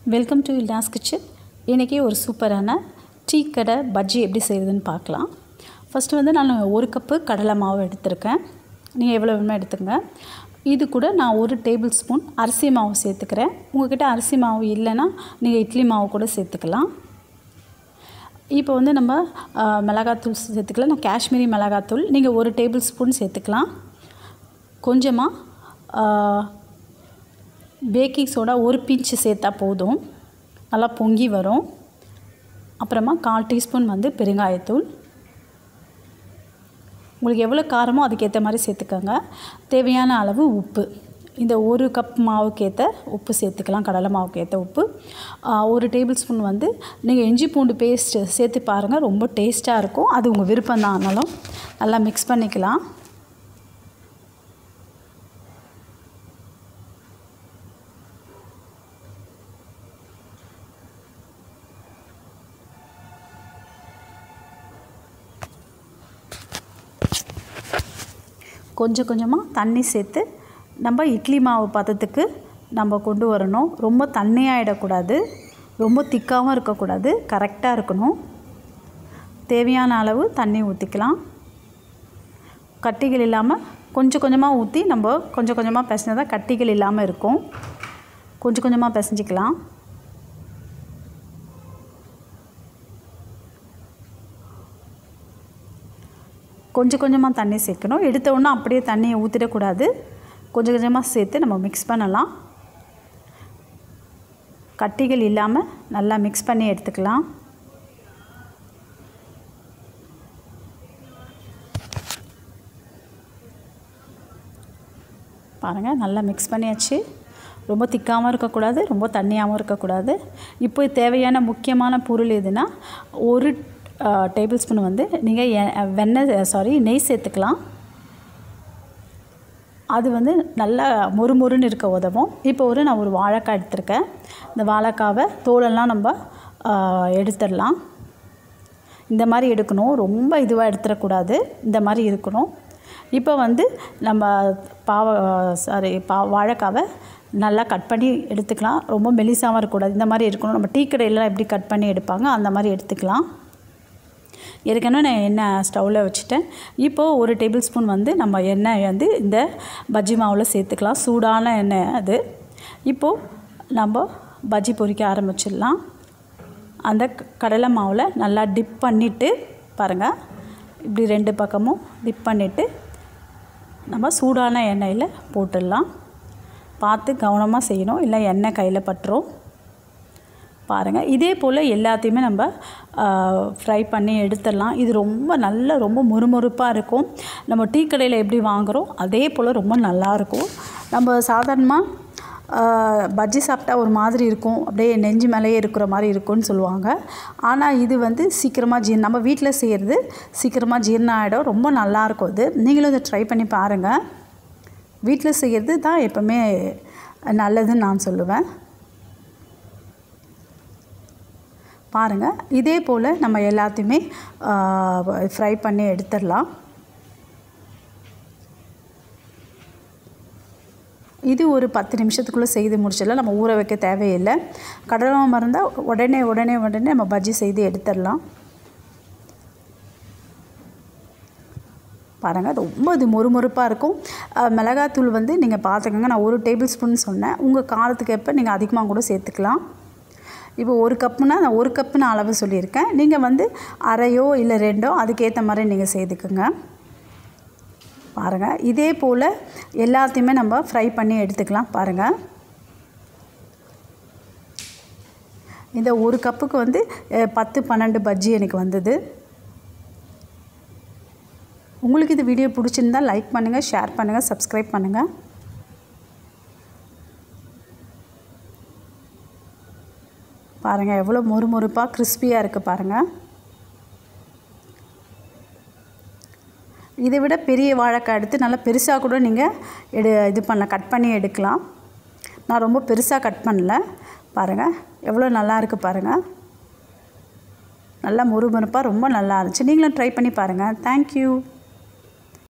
welcome to இல்டாஸ் kitchen இன்றைக்கி ஒரு சூப்பரான டீ கடை பஜ்ஜி எப்படி செய்கிறதுன்னு பார்க்கலாம் ஃபஸ்ட்டு வந்து நான் ஒரு கப்பு கடலை மாவு எடுத்திருக்கேன் நீங்கள் எவ்வளோ வேணுமோ எடுத்துக்கங்க இது கூட நான் ஒரு டேபிள் ஸ்பூன் அரிசி மாவு சேர்த்துக்கிறேன் உங்கள்கிட்ட அரிசி மாவு இல்லைன்னா நீங்கள் இட்லி மாவு கூட சேர்த்துக்கலாம் இப்போ வந்து நம்ம ஆ, மிளகாத்தூள் சேர்த்துக்கலாம் நான் காஷ்மீரி மிளகாத்தூள் நீங்கள் ஒரு டேபிள் ஸ்பூன் சேர்த்துக்கலாம் கொஞ்சமாக பேக்கிங் சோடா ஒரு பிஞ்சு சேர்த்தா போதும் நல்லா பொங்கி வரும் அப்புறமா கால் டீஸ்பூன் வந்து பெருங்காயத்தூள் உங்களுக்கு எவ்வளோ காரமோ அதுக்கேற்ற மாதிரி சேர்த்துக்கோங்க தேவையான அளவு உப்பு இந்த ஒரு கப் மாவுக்கு ஏற்ற உப்பு சேர்த்துக்கலாம் கடலை மாவுக்கு ஏற்ற உப்பு ஆ, ஒரு டேபிள் ஸ்பூன் வந்து நீங்கள் இஞ்சி பூண்டு பேஸ்ட் சேர்த்து பாருங்கள் ரொம்ப டேஸ்ட்டாக இருக்கும் அது உங்கள் விருப்பம் தான் ஆனாலும் நல்லா மிக்ஸ் பண்ணிக்கலாம் கொஞ்சம் கொஞ்சமாக தண்ணி சேர்த்து நம்ம இட்லி மாவு பதத்துக்கு நம்ம கொண்டு வரணும் ரொம்ப தண்ணியாகிடக்கூடாது ரொம்ப திக்காகவும் இருக்கக்கூடாது கரெக்டாக இருக்கணும் தேவையான அளவு தண்ணி ஊற்றிக்கலாம் கட்டிகள் இல்லாமல் கொஞ்சம் கொஞ்சமாக ஊற்றி நம்ம கொஞ்சம் கொஞ்சமாக பிசைஞ்சா தான் கட்டிகள் இல்லாமல் இருக்கும் கொஞ்சம் கொஞ்சமாக பிசைஞ்சிக்கலாம் கொஞ்சம் கொஞ்சமாக தண்ணி சேர்க்கணும் எடுத்த உடனே அப்படியே தண்ணியை ஊற்றிடக்கூடாது கொஞ்சம் கொஞ்சமாக சேர்த்து நம்ம மிக்ஸ் பண்ணலாம் கட்டிகள் இல்லாமல் நல்லா மிக்ஸ் பண்ணி எடுத்துக்கலாம் பாருங்கள் நல்லா மிக்ஸ் பண்ணியாச்சு ரொம்ப திக்காகவும் இருக்கக்கூடாது ரொம்ப தண்ணியாகவும் இருக்கக்கூடாது இப்போ தேவையான முக்கியமான பொருள் எதுனா ஒரு டேபிள் ஸ்பூன் வந்து நீங்கள் எ- வெண்ணெய் சாரி நெய் சேர்த்துக்கலாம் அது வந்து நல்லா மொறுமொறுன்னு இருக்க உதவும் இப்போ ஒரு நான் ஒரு வாழைக்காய் எடுத்திருக்கேன் இந்த வாழைக்காவை தோலெல்லாம் நம்ம ஆ, எடுத்துடலாம் இந்த மாதிரி எடுக்கணும் ரொம்ப இதுவாக எடுத்துடக்கூடாது இந்த மாதிரி இருக்கணும் இப்போ வந்து நம்ம பாவ சாரி பா வாழைக்காவை நல்லா கட் பண்ணி எடுத்துக்கலாம் ரொம்ப மெலிசாகவும் இருக்கக்கூடாது இந்த மாதிரி இருக்கணும் நம்ம டீ கடையிலலாம் எப்படி கட் பண்ணி எடுப்பாங்க அந்த மாதிரி எடுத்துக்கலாம் ஏற்கனவே நான் எண்ணெய் ஸ்டவ்வில் வச்சுட்டேன் இப்போது ஒரு டேபிள் ஸ்பூன் வந்து நம்ம எண்ணெய் வந்து இந்த பஜ்ஜி மாவில் சேர்த்துக்கலாம் சூடான எண்ணெய் அது இப்போது நம்ம பஜ்ஜி பொரிக்க ஆரம்பிச்சிடலாம் அந்த க- கடலை மாவில் நல்லா டிப் பண்ணிவிட்டு பாருங்கள் இப்படி ரெண்டு பக்கமும் டிப் பண்ணிவிட்டு நம்ம சூடான எண்ணெயில் போட்டுடலாம் பார்த்து கவனமாக செய்யணும் இல்லை எண்ணெய் கையில் பட்டுரும் பாருங்கள் இதே போல் எல்லாத்தையுமே நம்ம ஃப்ரை பண்ணி எடுத்துடலாம் இது ரொம்ப நல்ல ரொம்ப முறுமுறுப்பாக இருக்கும் நம்ம டீ கடையில் எப்படி வாங்குகிறோம் அதே போல் ரொம்ப நல்லாயிருக்கும் நம்ம சாதாரணமாக பஜ்ஜி சாப்பிட்டா ஒரு மாதிரி இருக்கும் அப்படியே நெஞ்சு மேலேயே இருக்கிற மாதிரி இருக்கும்னு சொல்லுவாங்க ஆனால் இது வந்து சீக்கிரமாக ஜீரணம் நம்ம வீட்டில் செய்கிறது சீக்கிரமாக ஜீரணம் ஆகிடும் ரொம்ப நல்லாயிருக்கும் இது நீங்களும் இதை ட்ரை பண்ணி பாருங்கள் வீட்டில் செய்கிறது தான் எப்போவுமே நல்லதுன்னு நான் சொல்லுவேன் பாருங்கள் இதே போல் நம்ம எல்லாத்தையுமே ஃப்ரை பண்ணி எடுத்துடலாம் இது ஒரு பத்து நிமிஷத்துக்குள்ளே செய்து முடிச்சிடலாம் நம்ம ஊற வைக்க தேவையில்லை கடலை மாவு இருந்தால் உடனே உடனே உடனே நம்ம பஜ்ஜி செய்து எடுத்துடலாம் பாருங்கள் ரொம்ப இது மொறுமொறுப்பாக இருக்கும் அஹ், மிளகாத்தூள் வந்து நீங்கள் பார்த்துக்கோங்க நான் ஒரு டேபிள் ஸ்பூன் சொன்னேன் உங்கள் காரத்துக்கு எப்போ நீங்கள் அதிகமாக கூட சேர்த்துக்கலாம் இப்போ ஒரு கப்புனா நான் ஒரு கப்பு நான் அளவு சொல்லியிருக்கேன் நீங்கள் வந்து அரையோ இல்லை ரெண்டோ அதுக்கேற்ற மாதிரி நீங்கள் சேர்த்துக்குங்க பாருங்கள் இதே போல் எல்லாத்தையுமே நம்ம ஃப்ரை பண்ணி எடுத்துக்கலாம் பாருங்கள் இந்த ஒரு கப்புக்கு வந்து அஹ், பத்து பன்னெண்டு பஜ்ஜி எனக்கு வந்தது உங்களுக்கு இந்த வீடியோ பிடிச்சிருந்தா லைக் பண்ணுங்கள் ஷேர் பண்ணுங்கள் சப்ஸ்கிரைப் பண்ணுங்கள் பாருங்கள் எவ்வளோ மொறுமொறுப்பாக கிறிஸ்பியாக இருக்குது பாருங்கள் இதை விட பெரிய வாழைக்காய் எடுத்து நல்லா பெருசாக கூட நீங்கள் எடு இது பண்ண கட் பண்ணி எடுக்கலாம் நான் ரொம்ப பெருசாக கட் பண்ணல பாருங்கள் எவ்வளோ நல்லா இருக்குது பாருங்கள் நல்லா முறுமுறுப்பாக ரொம்ப நல்லா இருந்துச்சு நீங்களும் ட்ரை பண்ணி பாருங்கள் தேங்க்யூ